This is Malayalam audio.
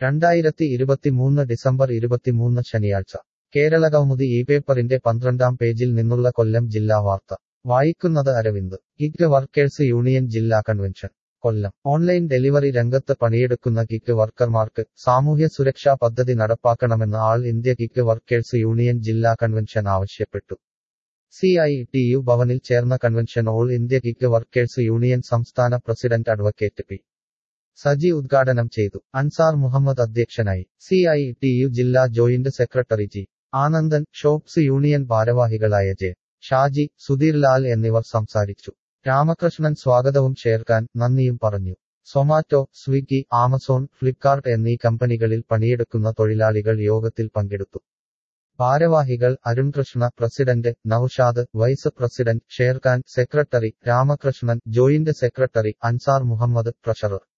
രണ്ടായിരത്തി ഇരുപത്തിമൂന്ന് ഡിസംബർ ഇരുപത്തിമൂന്ന് ശനിയാഴ്ച കേരള കൗമുദി ഈ പേപ്പറിന്റെ പന്ത്രണ്ടാം പേജിൽ നിന്നുള്ള കൊല്ലം ജില്ലാ വാർത്ത വായിക്കുന്നത് അരവിന്ദ് ഗിഗ് വർക്കേഴ്സ് യൂണിയൻ ജില്ലാ കൺവെൻഷൻ കൊല്ലം ഓൺലൈൻ ഡെലിവറി രംഗത്ത് പണിയെടുക്കുന്ന ഗിഗ് വർക്കർമാർക്ക് സാമൂഹ്യ സുരക്ഷാ പദ്ധതി നടപ്പാക്കണമെന്ന് all India gig workers union ജില്ലാ കൺവെൻഷൻ ആവശ്യപ്പെട്ടു സി ഐ ടി യു ഭവനിൽ ചേർന്ന convention all India gig workers union സംസ്ഥാന പ്രസിഡന്റ് അഡ്വക്കേറ്റ് പി സജി ഉദ്ഘാടനം ചെയ്തു അൻസാർ മുഹമ്മദ് അധ്യക്ഷനായി സി ഐ ടി യു ജില്ലാ joint secretary G Anandan shops union ഭാരവാഹികളായ ജെ ഷാജി സുധീർ ലാൽ എന്നിവർ സംസാരിച്ചു രാമകൃഷ്ണൻ സ്വാഗതവും ചേർക്കാൻ നന്ദിയും പറഞ്ഞു സൊമാറ്റോ സ്വിഗ്ഗി ആമസോൺ ഫ്ലിപ്കാർട്ട് എന്നീ കമ്പനികളിൽ പണിയെടുക്കുന്ന തൊഴിലാളികൾ യോഗത്തിൽ പങ്കെടുത്തു ഭാരവാഹികൾ Arunkrishna president Naushad vice president Sherkhan secretary Ramakrishnan joint secretary Ansar Muhammad treasurer